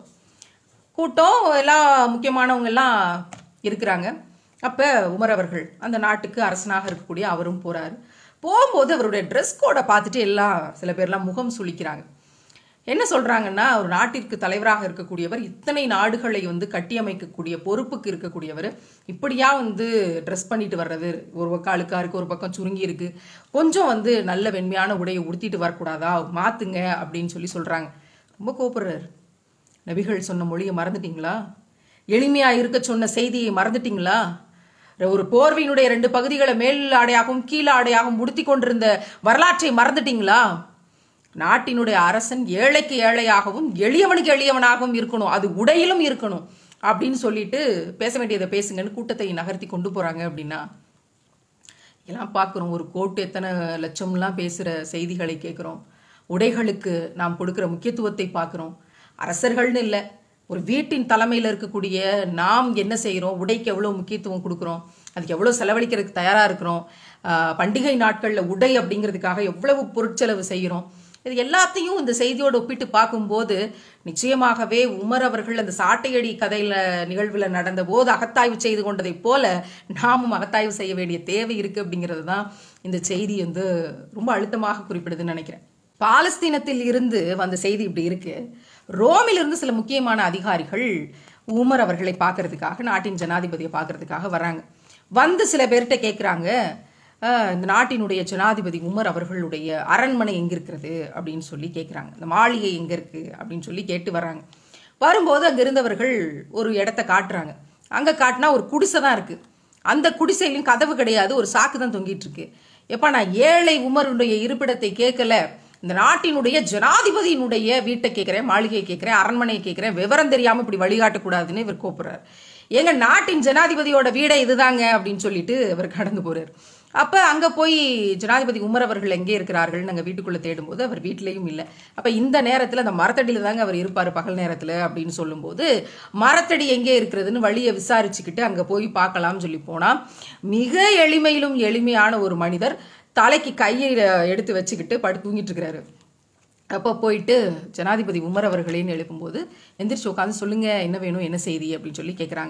கூட்டம் எல்லாம் முக்கியமானவங்க எல்லாம் இருக்கிறாங்க அப்ப உமர் அவர்கள் அந்த நாட்டுக்கு அரசனாக இருக்கக்கூடிய அவரும் போறாரு போகும்போது அவருடைய ட்ரெஸ் கோடை பார்த்துட்டு எல்லாம் சில பேர்லாம் முகம் சுளிக்கிறாங்க என்ன சொல்றாங்கன்னா ஒரு நாட்டிற்கு தலைவராக இருக்கக்கூடியவர் இத்தனை நாடுகளை வந்து கட்டியமைக்கக்கூடிய பொறுப்புக்கு இருக்கக்கூடியவர் இப்படியா வந்து ட்ரெஸ் பண்ணிட்டு வர்றது ஒரு பக்கம் அழுக்கா இருக்கு ஒரு பக்கம் சுருங்கி இருக்கு கொஞ்சம் வந்து நல்ல வெண்மையான உடையை உடுத்திட்டு வரக்கூடாதா மாத்துங்க அப்படின்னு சொல்லி சொல்றாங்க ரொம்ப கோபப்படுறாரு நபிகள் சொன்ன மொழியை மறந்துட்டீங்களா எளிமையா இருக்க சொன்ன செய்தியை மறந்துட்டீங்களா ஒரு போர்வையினுடைய ரெண்டு பகுதிகளை மேல் ஆடையாகவும் கீழ் ஆடையாகவும் உடுத்தி கொண்டிருந்த வரலாற்றை மறந்துட்டீங்களா நாட்டினுடைய அரசன் ஏழைக்கு ஏழையாகவும் எளியவனுக்கு எளியவனாகவும் இருக்கணும் அது உடையிலும் இருக்கணும் அப்படின்னு சொல்லிட்டு பேச வேண்டியதை பேசுங்கன்னு கூட்டத்தை நகர்த்தி கொண்டு போறாங்க அப்படின்னா எல்லாம் பார்க்குறோம் ஒரு கோட்டு எத்தனை லட்சம்லாம் பேசுகிற செய்திகளை கேட்குறோம் உடைகளுக்கு நாம் கொடுக்குற முக்கியத்துவத்தை பார்க்குறோம் அரசர்கள்னு இல்லை ஒரு வீட்டின் தலைமையில் இருக்கக்கூடிய நாம் என்ன செய்கிறோம் உடைக்கு எவ்வளோ முக்கியத்துவம் கொடுக்குறோம் அதுக்கு எவ்வளோ செலவழிக்கிறதுக்கு தயாராக இருக்கிறோம் ஆஹ் பண்டிகை நாட்களில் உடை அப்படிங்கிறதுக்காக எவ்வளவு பொருட்செலவு செய்கிறோம் இது எல்லாத்தையும் இந்த செய்தியோடு ஒப்பிட்டு பார்க்கும்போது நிச்சயமாகவே உமர் அவர்கள் அந்த சாட்டையடி கதையில நிகழ்வுல நடந்த போது அகத்தாய்வு செய்து கொண்டதைப் போல நாமும் அகத்தாய்வு செய்ய வேண்டிய தேவை இருக்கு அப்படிங்கிறது தான் இந்த செய்தி வந்து ரொம்ப அழுத்தமாக குறிப்பிடுதுன்னு நினைக்கிறேன் பாலஸ்தீனத்தில் இருந்து வந்த செய்தி இப்படி இருக்கு ரோமில் இருந்து சில முக்கியமான அதிகாரிகள் உமர் அவர்களை பார்க்கறதுக்காக நாட்டின் ஜனாதிபதியை பார்க்கறதுக்காக வராங்க வந்து சில பேர்கிட்ட கேட்குறாங்க அஹ், இந்த நாட்டினுடைய ஜனாதிபதி உமர் அவர்களுடைய அரண்மனை எங்க இருக்கிறது அப்படின்னு சொல்லி கேட்குறாங்க இந்த மாளிகை எங்க இருக்கு அப்படின்னு சொல்லி கேட்டு வராங்க வரும்போது அங்க இருந்தவர்கள் ஒரு இடத்த காட்டுறாங்க அங்க காட்டினா ஒரு குடிசை தான் இருக்கு அந்த குடிசையிலும் கதவு கிடையாது ஒரு சாக்கு தான் தொங்கிட்டு இருக்கு எப்ப நான் ஏழை உமருடைய இருப்பிடத்தை கேட்கல இந்த நாட்டினுடைய ஜனாதிபதியினுடைய வீட்டை கேட்கிறேன் மாளிகையை கேட்கிறேன் அரண்மனையை கேட்கிறேன் விவரம் தெரியாம இப்படி வழிகாட்டக்கூடாதுன்னு இவர் கூப்பிடுறாரு எங்க நாட்டின் ஜனாதிபதியோட வீடே இதுதாங்க அப்படின்னு சொல்லிட்டு இவர் கடந்து போறாரு அப்ப அங்க போய் ஜனாதிபதி உமர் அவர்கள் எங்கே இருக்கிறார்கள் நாங்க வீட்டுக்குள்ள தேடும்போது அவர் வீட்லயும் இல்லை அப்ப இந்த நேரத்துல அந்த மரத்தடியில தாங்க அவர் இருப்பாரு பகல் நேரத்துல அப்படின்னு சொல்லும்போது மரத்தடி எங்கே இருக்கிறதுன்னு வழியை விசாரிச்சுக்கிட்டு அங்க போய் பார்க்கலாம்னு சொல்லி போனா மிக எளிமையிலும் எளிமையான ஒரு மனிதர் தலைக்கு கையை எடுத்து வச்சுக்கிட்டு படுத்து தூங்கிட்டு இருக்கிறாரு அப்போ போயிட்டு ஜனாதிபதி உமர் அவர்களேன்னு எழுப்பும்போது எந்திரிச்சு உட்காந்து சொல்லுங்க என்ன வேணும் என்ன செய்தி அப்படின்னு சொல்லி கேட்குறாங்க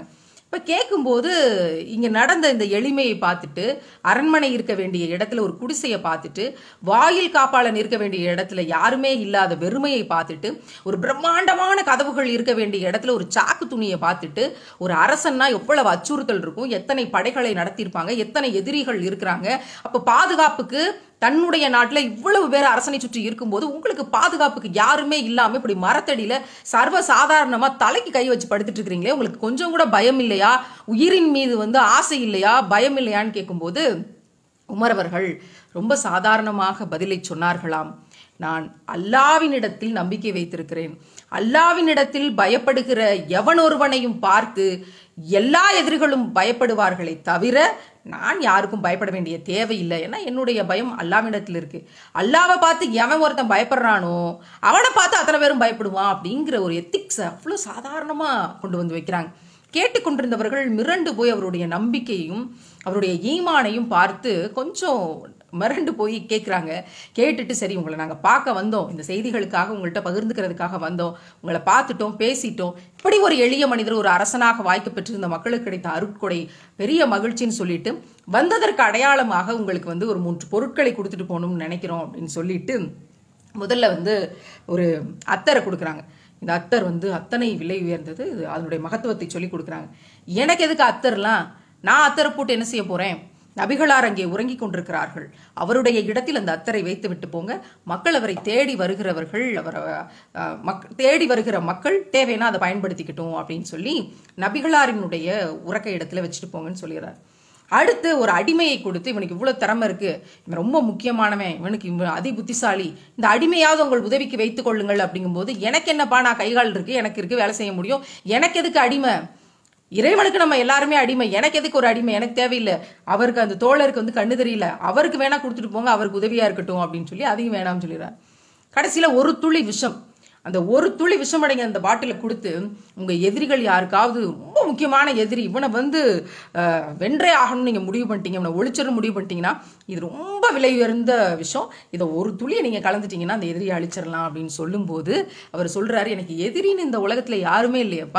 இப்ப கேட்கும்போது இங்க நடந்த இந்த எளிமையை பார்த்துட்டு அரண்மனை இருக்க வேண்டிய இடத்துல ஒரு குடிசையை பார்த்துட்டு வாயில் காப்பாளன் இருக்க வேண்டிய இடத்துல யாருமே இல்லாத வெறுமையை பார்த்துட்டு ஒரு பிரம்மாண்டமான கதவுகள் இருக்க வேண்டிய இடத்துல ஒரு சாக்கு துணியை பார்த்துட்டு ஒரு அரசன்னா எவ்வளவு அச்சுறுத்தல் இருக்கும் எத்தனை படைகளை நடத்தியிருப்பாங்க எத்தனை எதிரிகள் இருக்கிறாங்க அப்ப பாதுகாப்புக்கு தன்னுடைய நாட்டுல இவ்வளவு பேர் அரசனை சுற்றி இருக்கும்போது உங்களுக்கு பாதுகாப்புக்கு யாருமே இல்லாம இப்படி மரத்தடியில சர்வ சாதாரணமா தலைக்கு கை வச்சு படுத்துட்டு இருக்கிறீங்களே உங்களுக்கு கொஞ்சம் கூட பயம் இல்லையா உயிரின் மீது வந்து ஆசை இல்லையா பயம் இல்லையான்னு கேட்கும்போது உமர் அவர்கள் ரொம்ப சாதாரணமாக பதிலை சொன்னார்களாம் நான் அல்லாவினிடத்தில் நம்பிக்கை வைத்திருக்கிறேன் அல்லாவினிடத்தில் பயப்படுகிற எவனொருவனையும் பார்த்து எல்லா எதிரிகளும் பயப்படுவார்களே தவிர நான் யாருக்கும் பயப்பட வேண்டிய தேவையில்லை ஏன்னா என்னுடைய பயம் அல்லாவினிடத்தில் இருக்கு அல்லாவை பார்த்து எவன் ஒருத்தன் பயப்படுறானோ அவனை பார்த்து அத்தனை பேரும் பயப்படுவான் அப்படிங்கிற ஒரு எத்திக்ஸ் அவ்வளோ சாதாரணமா கொண்டு வந்து வைக்கிறாங்க கேட்டுக்கொண்டிருந்தவர்கள் மிரண்டு போய் அவருடைய நம்பிக்கையும் அவருடைய ஈமானையும் பார்த்து கொஞ்சம் மிரண்டு போய் கேட்குறாங்க கேட்டுட்டு சரி உங்களை நாங்கள் பார்க்க வந்தோம் இந்த செய்திகளுக்காக உங்கள்கிட்ட பகிர்ந்துக்கிறதுக்காக வந்தோம் உங்களை பார்த்துட்டோம் பேசிட்டோம் இப்படி ஒரு எளிய மனிதர் ஒரு அரசனாக வாய்க்க பெற்றிருந்த மக்களுக்கு கிடைத்த அருட்கொடை பெரிய மகிழ்ச்சின்னு சொல்லிட்டு வந்ததற்கு அடையாளமாக உங்களுக்கு வந்து ஒரு மூன்று பொருட்களை கொடுத்துட்டு போகணும்னு நினைக்கிறோம் அப்படின்னு சொல்லிட்டு முதல்ல வந்து ஒரு அத்தரை கொடுக்குறாங்க இந்த அத்தர் வந்து அத்தனை விலை உயர்ந்தது இது அதனுடைய மகத்துவத்தை சொல்லி கொடுக்குறாங்க எனக்கு எதுக்கு அத்தர்லாம் நான் அத்தரை போட்டு என்ன செய்ய போறேன் நபிகளார் அங்கே உறங்கிக் கொண்டிருக்கிறார்கள் அவருடைய இடத்தில் அந்த அத்தரை வைத்து விட்டு போங்க மக்கள் அவரை தேடி வருகிறவர்கள் அவரை அஹ், மக் தேடி வருகிற மக்கள் தேவைன்னா அதை பயன்படுத்திக்கிட்டோம் அப்படின்னு சொல்லி நபிகளாரினுடைய உறக்க இடத்துல வச்சுட்டு போங்கன்னு சொல்லிடுறார் அடுத்து ஒரு அடிமையை கொடுத்து இவனுக்கு இவ்வளவு திறமை இருக்கு இவன் ரொம்ப முக்கியமானவன் இவனுக்கு இவன் அதி புத்திசாலி இந்த அடிமையாவது உங்கள் உதவிக்கு வைத்துக் கொள்ளுங்கள் அப்படிங்கும்போது எனக்கு என்னப்பா நான் கைகால் இருக்கு எனக்கு இருக்கு வேலை செய்ய முடியும் எனக்கு எதுக்கு அடிமை இறைவனுக்கு நம்ம எல்லாருமே அடிமை எனக்கு எதுக்கு ஒரு அடிமை எனக்கு தேவையில்லை அவருக்கு அந்த தோழருக்கு வந்து கண்ணு தெரியல அவருக்கு வேணா கொடுத்துட்டு போங்க அவருக்கு உதவியா இருக்கட்டும் அப்படின்னு சொல்லி அதையும் வேணாம்னு சொல்லிடுறார் கடைசியில ஒரு துளி விஷம் அந்த ஒரு துளி விஷமடைங்க அந்த பாட்டில கொடுத்து உங்க எதிரிகள் யாருக்காவது ரொம்ப முக்கியமான எதிரி இவனை வந்து அஹ், வென்றே ஆகணும்னு நீங்க முடிவு பண்ணிட்டீங்க இவனை ஒழிச்சிடணும் முடிவு பண்ணிட்டீங்கன்னா இது ரொம்ப விலை உயர்ந்த விஷயம் இதை ஒரு துளியை நீங்க கலந்துட்டீங்கன்னா அந்த எதிரியை அழிச்சிடலாம் அப்படின்னு சொல்லும்போது அவர் சொல்றாரு எனக்கு எதிரின்னு இந்த உலகத்துல யாருமே இல்லையப்பா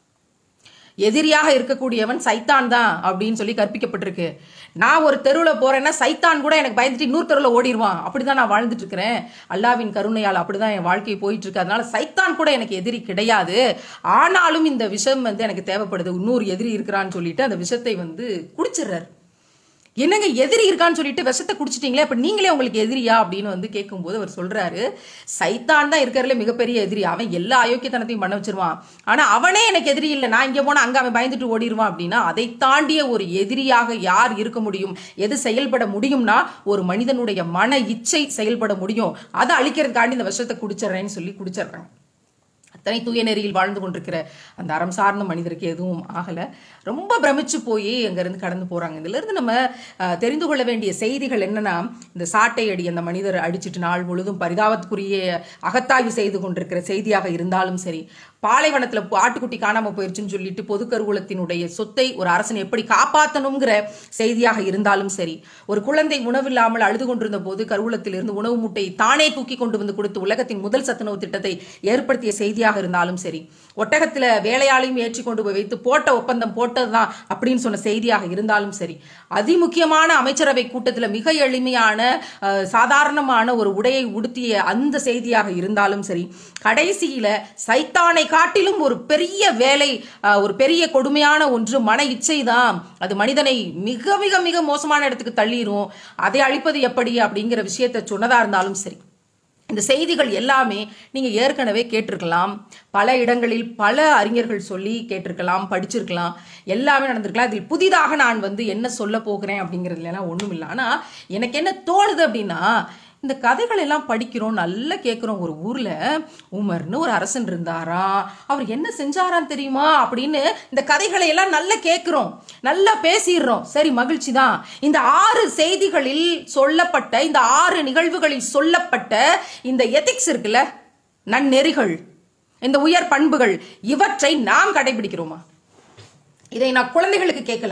எதிரியாக இருக்கக்கூடியவன் சைத்தான் தான் அப்படின்னு சொல்லி கற்பிக்கப்பட்டிருக்கு நான் ஒரு தெருவில் போறேன்னா சைத்தான் கூட எனக்கு பயந்துட்டு இன்னொரு தெருவில் ஓடிடுவான் அப்படிதான் நான் வாழ்ந்துட்டு இருக்கிறேன் அல்லாவின் கருணையால் அப்படிதான் என் வாழ்க்கை போயிட்டு இருக்கு அதனால சைத்தான் கூட எனக்கு எதிரி கிடையாது ஆனாலும் இந்த விஷம் வந்து எனக்கு தேவைப்படுது இன்னொரு எதிரி இருக்கிறான்னு சொல்லிட்டு அந்த விஷத்தை வந்து குடிச்சிடுறாரு என்னங்க எதிரி இருக்கான்னு சொல்லிட்டு விஷத்தை குடிச்சிட்டீங்களே அப்ப நீங்களே உங்களுக்கு எதிரியா அப்படின்னு வந்து கேட்கும்போது அவர் சொல்றாரு சைத்தான் தான் இருக்கிறதுல மிகப்பெரிய எதிரி அவன் எல்லா அயோக்கியத்தனத்தையும் பண்ண வச்சிருவான் ஆனா அவனே எனக்கு எதிரி இல்லை நான் இங்க போனா அங்க அவன் பயந்துட்டு ஓடிடுவான் அப்படின்னா அதை தாண்டிய ஒரு எதிரியாக யார் இருக்க முடியும் எது செயல்பட முடியும்னா ஒரு மனிதனுடைய மன இச்சை செயல்பட முடியும் அதை அழிக்கிறதுக்காண்டி இந்த விஷத்தை குடிச்சிடுறேன்னு சொல்லி குடிச்சிடுறாங்க அத்தனை தூய நெறியில் வாழ்ந்து கொண்டிருக்கிற அந்த அறம் சார்ந்த மனிதருக்கு எதுவும் ஆகல ரொம்ப பிரமிச்சு போய் அங்கிருந்து கடந்து போறாங்க இதுல இருந்து நம்ம அஹ், தெரிந்து கொள்ள வேண்டிய செய்திகள் என்னன்னா இந்த சாட்டை அடி அந்த மனிதர் அடிச்சிட்டு நாள் முழுதும் பரிதாபத்துக்குரிய அகத்தாய்வு செய்து கொண்டிருக்கிற செய்தியாக இருந்தாலும் சரி பாலைவனத்துல ஆட்டுக்குட்டி காணாம போயிருச்சுன்னு சொல்லிட்டு பொது கருவூலத்தினுடைய சொத்தை ஒரு அரசன் எப்படி காப்பாற்றணுங்கிற செய்தியாக இருந்தாலும் சரி ஒரு குழந்தை உணவில்லாமல் அழுது கொண்டிருந்த போது கருவூலத்திலிருந்து உணவு மூட்டையை தானே தூக்கி கொண்டு வந்து கொடுத்து உலகத்தின் முதல் சத்துணவு திட்டத்தை ஏற்படுத்திய செய்தியாக இருந்தாலும் சரி ஒட்டகத்துல வேலையாளையும் ஏற்றி கொண்டு போய் வைத்து போட்ட ஒப்பந்தம் போட்டதுதான் அப்படின்னு சொன்ன செய்தியாக இருந்தாலும் சரி அதிமுக்கியமான அமைச்சரவை கூட்டத்துல மிக எளிமையான அஹ், சாதாரணமான ஒரு உடையை உடுத்திய அந்த செய்தியாக இருந்தாலும் சரி கடைசியில சைத்தானை காட்டிலும் ஒரு பெரிய வேலை அஹ், ஒரு பெரிய கொடுமையான ஒன்று மன இச்சை தான் அது மனிதனை மிக மிக மிக மோசமான இடத்துக்கு தள்ளிரும் அதை அழிப்பது எப்படி அப்படிங்கிற விஷயத்தை சொன்னதா இருந்தாலும் சரி இந்த செய்திகள் எல்லாமே நீங்க ஏற்கனவே கேட்டிருக்கலாம் பல இடங்களில் பல அறிஞர்கள் சொல்லி கேட்டிருக்கலாம் படிச்சிருக்கலாம் எல்லாமே நடந்திருக்கலாம் இதில் புதிதாக நான் வந்து என்ன சொல்ல போகிறேன் அப்படிங்கிறதுல எல்லாம் ஒண்ணும் இல்லை ஆனா எனக்கு என்ன தோணுது அப்படின்னா இந்த கதைகள் எல்லாம் படிக்கிறோம் நல்லா கேட்குறோம் ஒரு ஊர்ல உமர்னு ஒரு அரசன் இருந்தாராம் அவர் என்ன செஞ்சாராம் தெரியுமா அப்படின்னு இந்த கதைகளை எல்லாம் நல்லா கேட்குறோம் நல்லா பேசிடுறோம் சரி மகிழ்ச்சி தான் இந்த ஆறு செய்திகளில் சொல்லப்பட்ட இந்த ஆறு நிகழ்வுகளில் சொல்லப்பட்ட இந்த எதிக்ஸ் இருக்குல்ல நன்னெறிகள் இந்த உயர் பண்புகள் இவற்றை நாம் கடைபிடிக்கிறோமா இதை நான் குழந்தைகளுக்கு கேட்கல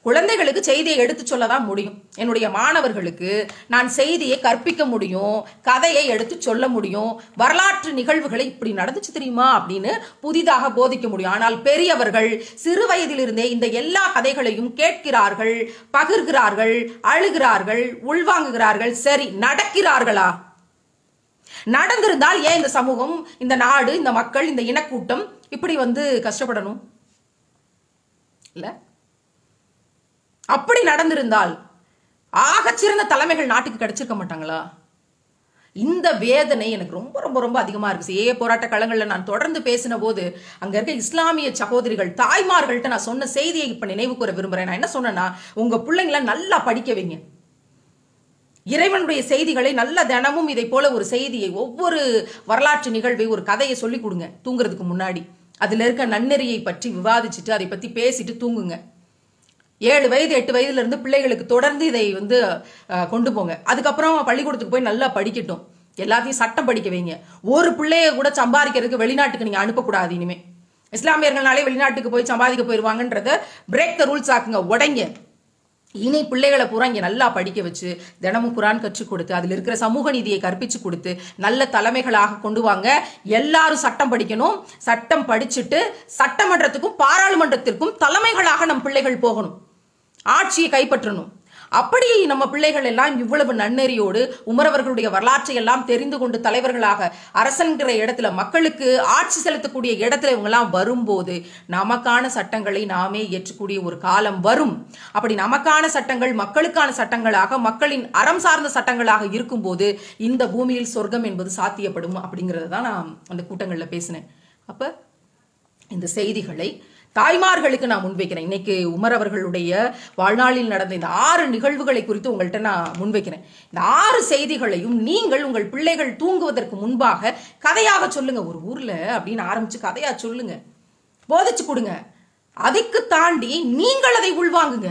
குழந்தைகளுக்கு செய்தியை எடுத்து சொல்ல தான் முடியும் என்னுடைய மாணவர்களுக்கு நான் செய்தியை கற்பிக்க முடியும் கதையை எடுத்து சொல்ல முடியும் வரலாற்று நிகழ்வுகளை இப்படி நடந்துச்சு தெரியுமா அப்படின்னு புதிதாக போதிக்க முடியும் ஆனால் பெரியவர்கள் சிறு வயதிலிருந்தே இந்த எல்லா கதைகளையும் கேட்கிறார்கள் பகிர்கிறார்கள் அழுகிறார்கள் உள்வாங்குகிறார்கள் சரி நடக்கிறார்களா நடந்திருந்தால் ஏன் இந்த சமூகம் இந்த நாடு இந்த மக்கள் இந்த இனக்கூட்டம் இப்படி வந்து கஷ்டப்படணும் இல்ல அப்படி நடந்திருந்தால் ஆகச்சிறந்த தலைமைகள் நாட்டுக்கு கிடைச்சிருக்க மாட்டாங்களா இந்த வேதனை எனக்கு ரொம்ப ரொம்ப ரொம்ப அதிகமா இருக்கு ஏ போராட்ட களங்கள்ல நான் தொடர்ந்து பேசின போது அங்க இருக்க இஸ்லாமிய சகோதரிகள் தாய்மார்கள்ட்ட நான் சொன்ன செய்தியை இப்ப நினைவு கூற விரும்புறேன் நான் என்ன சொன்னேன்னா உங்க பிள்ளைங்கள நல்லா படிக்க வைங்க இறைவனுடைய செய்திகளை நல்ல தினமும் இதை போல ஒரு செய்தியை ஒவ்வொரு வரலாற்று நிகழ்வை ஒரு கதையை சொல்லி கொடுங்க தூங்குறதுக்கு முன்னாடி அதுல இருக்க நன்னெறியை பற்றி விவாதிச்சுட்டு அதை பத்தி பேசிட்டு தூங்குங்க ஏழு வயது எட்டு வயதுல இருந்து பிள்ளைகளுக்கு தொடர்ந்து இதை வந்து அஹ், கொண்டு போங்க அதுக்கப்புறம் பள்ளிக்கூடத்துக்கு போய் நல்லா படிக்கட்டும் எல்லாத்தையும் சட்டம் படிக்க வைங்க ஒரு பிள்ளைய கூட சம்பாதிக்கிறதுக்கு வெளிநாட்டுக்கு நீங்க அனுப்பக்கூடாது இனிமே இஸ்லாமியர்கள்னாலே வெளிநாட்டுக்கு போய் சம்பாதிக்க போயிருவாங்கன்றத பிரேக் த ரூல்ஸ் ஆக்குங்க உடைங்க இனி பிள்ளைகளை பூரா இங்க நல்லா படிக்க வச்சு தினமும் குரான் கற்றுக் கொடுத்து அதுல இருக்கிற சமூக நீதியை கற்பிச்சு கொடுத்து நல்ல தலைமைகளாக கொண்டு வாங்க எல்லாரும் சட்டம் படிக்கணும் சட்டம் படிச்சுட்டு சட்டமன்றத்துக்கும் பாராளுமன்றத்திற்கும் தலைமைகளாக நம் பிள்ளைகள் போகணும் ஆட்சியை கைப்பற்றணும் அப்படி நம்ம பிள்ளைகள் எல்லாம் இவ்வளவு நன்னெறியோடு உமரவர்களுடைய வரலாற்றை எல்லாம் தெரிந்து கொண்டு தலைவர்களாக அரசன்கிற இடத்துல மக்களுக்கு ஆட்சி செலுத்தக்கூடிய இடத்துல இவங்கெல்லாம் வரும்போது நமக்கான சட்டங்களை நாமே ஏற்றக்கூடிய ஒரு காலம் வரும் அப்படி நமக்கான சட்டங்கள் மக்களுக்கான சட்டங்களாக மக்களின் அறம் சார்ந்த சட்டங்களாக இருக்கும்போது இந்த பூமியில் சொர்க்கம் என்பது சாத்தியப்படும் அப்படிங்கறத தான் நான் அந்த கூட்டங்கள்ல பேசினேன் அப்ப இந்த செய்திகளை தாய்மார்களுக்கு நான் முன்வைக்கிறேன் இன்னைக்கு உமர் அவர்களுடைய வாழ்நாளில் நடந்த இந்த ஆறு நிகழ்வுகளை குறித்து உங்கள்கிட்ட நான் முன்வைக்கிறேன் இந்த ஆறு செய்திகளையும் நீங்கள் உங்கள் பிள்ளைகள் தூங்குவதற்கு முன்பாக கதையாக சொல்லுங்க ஒரு ஊர்ல அப்படின்னு ஆரம்பிச்சு கதையா சொல்லுங்க போதிச்சு கொடுங்க அதுக்கு தாண்டி நீங்கள் அதை உள்வாங்குங்க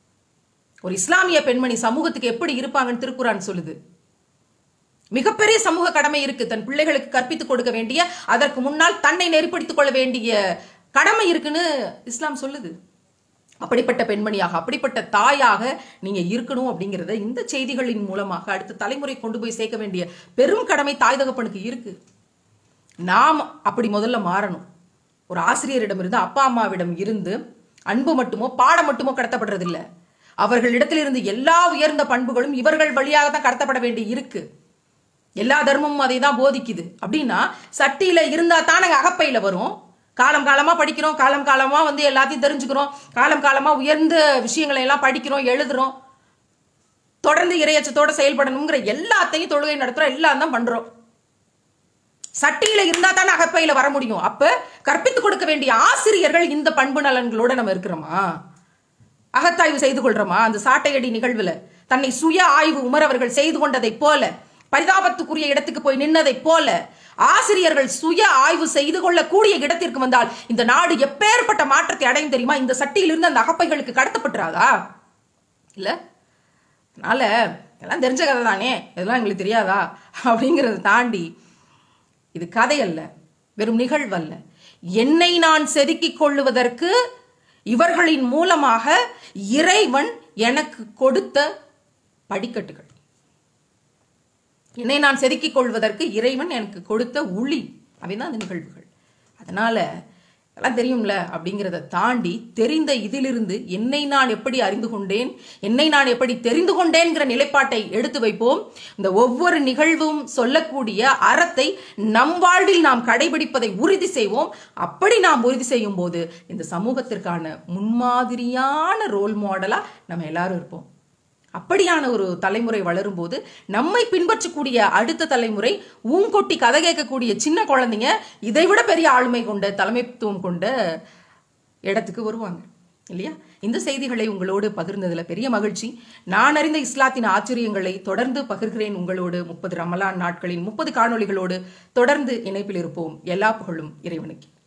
ஒரு இஸ்லாமிய பெண்மணி சமூகத்துக்கு எப்படி இருப்பாங்கன்னு திருக்குறான் சொல்லுது மிகப்பெரிய சமூக கடமை இருக்கு தன் பிள்ளைகளுக்கு கற்பித்துக் கொடுக்க வேண்டிய அதற்கு முன்னால் தன்னை நெறிப்படுத்திக் கொள்ள வேண்டிய கடமை இருக்குன்னு இஸ்லாம் சொல்லுது அப்படிப்பட்ட பெண்மணியாக அப்படிப்பட்ட தாயாக நீங்க இருக்கணும் அப்படிங்கறத இந்த செய்திகளின் மூலமாக அடுத்த தலைமுறை கொண்டு போய் சேர்க்க வேண்டிய பெரும் கடமை தாய் தகப்பனுக்கு இருக்கு நாம் அப்படி முதல்ல மாறணும் ஒரு ஆசிரியரிடமிருந்து அப்பா அம்மாவிடம் இருந்து அன்பு மட்டுமோ பாடம் மட்டுமோ கடத்தப்படுறது இல்ல அவர்களிடத்திலிருந்து எல்லா உயர்ந்த பண்புகளும் இவர்கள் வழியாக தான் கடத்தப்பட வேண்டி இருக்கு எல்லா தர்மமும் அதை தான் போதிக்குது அப்படின்னா சட்டியில இருந்தா தான் நாங்க அகப்பையில வரும் காலம் காலமா படிக்கிறோம் காலம் காலமா வந்து எல்லாத்தையும் தெரிஞ்சுக்கிறோம் காலம் காலமா உயர்ந்த விஷயங்களை எல்லாம் படிக்கிறோம் எழுதுறோம் தொடர்ந்து இரையச்சத்தோட செயல்படணுங்கிற எல்லாத்தையும் தொழுகை நடத்துறோம் எல்லாம் தான் பண்றோம் சட்டியில இருந்தா தானே அகப்பையில வர முடியும் அப்ப கற்பித்துக் கொடுக்க வேண்டிய ஆசிரியர்கள் இந்த பண்பு நலன்களோட நம்ம இருக்கிறோமா அகத்தாய்வு செய்து கொள்றோமா அந்த சாட்டையடி நிகழ்வுல தன்னை சுய ஆய்வு உமரவர்கள் செய்து கொண்டதை போல பரிதாபத்துக்குரிய இடத்துக்கு போய் நின்னதை போல ஆசிரியர்கள் சுய ஆய்வு செய்து கொள்ளக்கூடிய இடத்திற்கு வந்தால் இந்த நாடு எப்பேற்பட்ட மாற்றத்தை அடையும் தெரியுமா இந்த சட்டியிலிருந்து அந்த அகப்பைகளுக்கு கடத்தப்பட்டுறாதா இல்ல அதனால இதெல்லாம் தெரிஞ்ச கதை தானே இதெல்லாம் எங்களுக்கு தெரியாதா அப்படிங்கறத தாண்டி இது கதை அல்ல வெறும் நிகழ்வு அல்ல என்னை நான் செதுக்கிக் கொள்ளுவதற்கு இவர்களின் மூலமாக இறைவன் எனக்கு கொடுத்த படிக்கட்டுகள் என்னை நான் செதுக்கிக் கொள்வதற்கு இறைவன் எனக்கு கொடுத்த உளி அவைதான் அந்த நிகழ்வுகள் அதனால எல்லாம் தெரியும்ல அப்படிங்கிறத தாண்டி தெரிந்த இதிலிருந்து என்னை நான் எப்படி அறிந்து கொண்டேன் என்னை நான் எப்படி தெரிந்து கொண்டேன்கிற நிலைப்பாட்டை எடுத்து வைப்போம் இந்த ஒவ்வொரு நிகழ்வும் சொல்லக்கூடிய அறத்தை நம் வாழ்வில் நாம் கடைபிடிப்பதை உறுதி செய்வோம் அப்படி நாம் உறுதி செய்யும் போது இந்த சமூகத்திற்கான முன்மாதிரியான ரோல் மாடலா நம்ம எல்லாரும் இருப்போம் அப்படியான ஒரு தலைமுறை வளரும்போது நம்மை பின்பற்றக்கூடிய அடுத்த தலைமுறை ஊங்கொட்டி கதை கேட்கக்கூடிய சின்ன குழந்தைங்க இதை விட பெரிய ஆளுமை கொண்ட தலைமைத்துவம் கொண்ட இடத்துக்கு வருவாங்க இல்லையா இந்த செய்திகளை உங்களோடு பகிர்ந்ததுல பெரிய மகிழ்ச்சி நான் அறிந்த இஸ்லாத்தின் ஆச்சரியங்களை தொடர்ந்து பகிர்கிறேன் உங்களோடு முப்பது ரமலான் நாட்களின் முப்பது காணொளிகளோடு தொடர்ந்து இணைப்பில் இருப்போம் எல்லா புகழும் இறைவனுக்கு